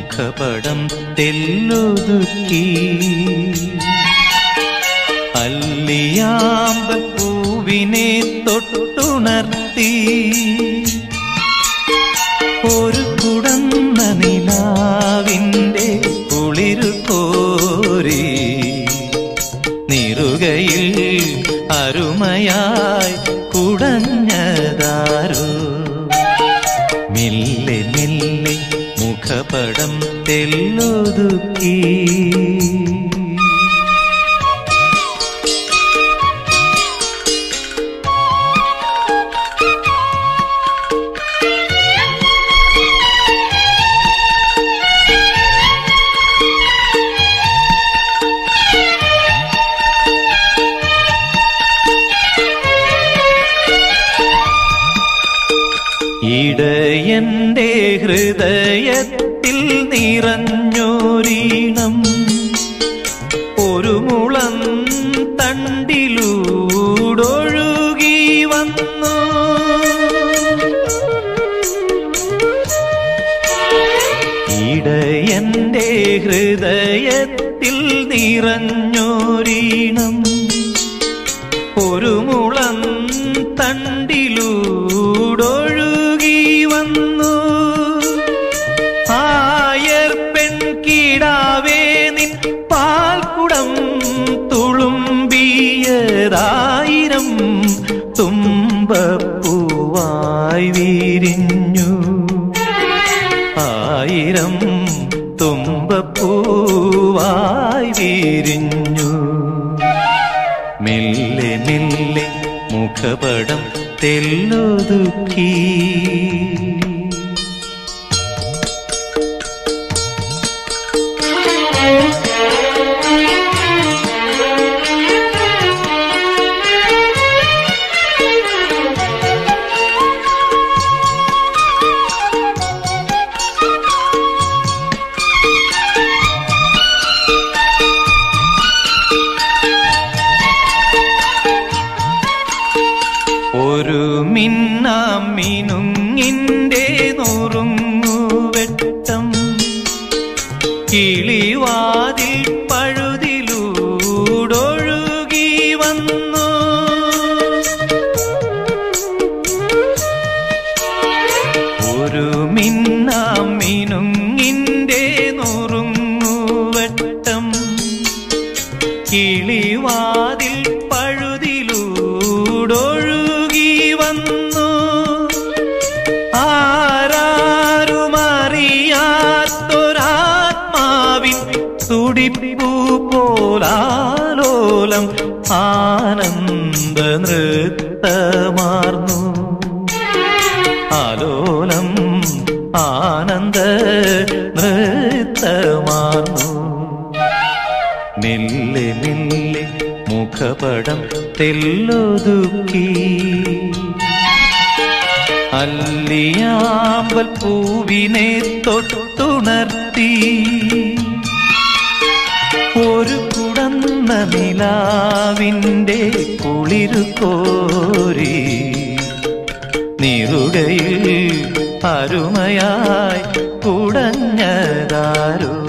മുഖപടം തെല്ലൊതുക്കി അല്ലിയാമ്പൽ പൂവിനെ തൊട്ടുണർത്തി ഒരു കുടന്ന നിലാവിൻ്റെ കുളിരു കോരി നിറുകയിൽ അരുമയായി കുടഞ്ഞതാരോ മെല്ലെ മെല്ലെ മുഖപടം തെല്ലൊതുക്കി ഇടയന്റെ ഹൃദയത്തിൽ നിറഞ്ഞൊരീണം ഒരു മുളം തണ്ടിലൂടൊഴുകി വന്നു ഇടയന്റെ ഹൃദയത്തിൽ നിറഞ്ഞൊരീണം ഒരു മുളം തണ്ടിലൂടൊഴുകി വന്നു ആയർ പെൺകിടാവേ നിൻ പാൽക്കുടം തുളുമ്പിയതായിരം തുമ്പപ്പൂവായി വിരിഞ്ഞു ആയിരം തുമ്പപ്പൂവായി വിരിഞ്ഞു മെല്ലെ മെല്ലെ മുഖപടം തെല്ലൊതുക്കി ഒരു മിന്നാം മിനുങ്ങിൻ്റെ നുറുങ്ങുവെട്ടം കിളിവാതിൽ പഴുതിലൂടൊഴുകി വന്നു ഒരു മിന്നാം മിനുങ്ങിൻ്റെ നുറുങ്ങുവെട്ടം കിളിവാതിൽ പഴുതിലൂടൊഴുകി വന്നു ആരാരുമറിയാത്തൊരാത്മാവിൻ തുടിപ്പൂ പോലാലോലം ആനന്ദ നൃത്തമാർന്നു ആലോലം ആനന്ദ നൃത്തമാർന്നു മെല്ലെ മെല്ലെ മുഖപടം തെല്ലൊതുക്കി അല്ലിയാമ്പൽ പൂവിനെ തൊട്ടുണർത്തി ഒരു കുടന്ന നിലാവിൻ്റെ കുളിരു കോരി നിറുകയിൽ അരുമയായി കുടഞ്ഞതാരോ